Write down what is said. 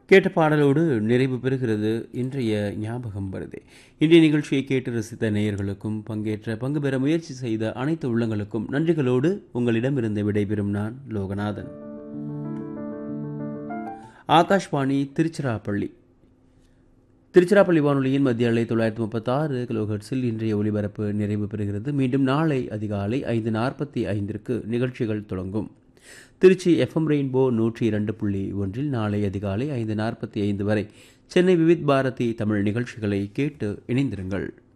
கேட்ட பாடலோடு நிறைவு பெறுகிறது இன்றைய ஞாபகம் வருது இன்றைய நிகழ்ச்சியை கேட்டு ரசித்த நேயர்களுக்கும் பங்கேற்ற பங்கு பெற முயற்சி செய்த அனைத்து உள்ளங்களுக்கும் நன்றிகளோடு உங்களிடமிருந்து விடைபெறும் நான் லோகநாதன் ஆகாஷ்வாணி திருச்சிராப்பள்ளி திருச்சிராப்பள்ளி வானொலியின் மத்திய அலை தொள்ளாயிரத்தி முப்பத்தாறு கிலோஹெர்ட்ஸில் இன்றைய ஒலிபரப்பு நிறைவு பெறுகிறது மீண்டும் நாளை அதிகாலை ஐந்து நாற்பத்தி ஐந்திற்கு நிகழ்ச்சிகள் தொடங்கும் திருச்சி எஃப்எம் ரெயின்போ நூற்றி இரண்டு புள்ளி ஒன்றில் நாளை அதிகாலை ஐந்து நாற்பத்தி ஐந்து வரை சென்னை விவித் பாரதி தமிழ் நிகழ்ச்சிகளை கேட்டு இணைந்திருங்கள்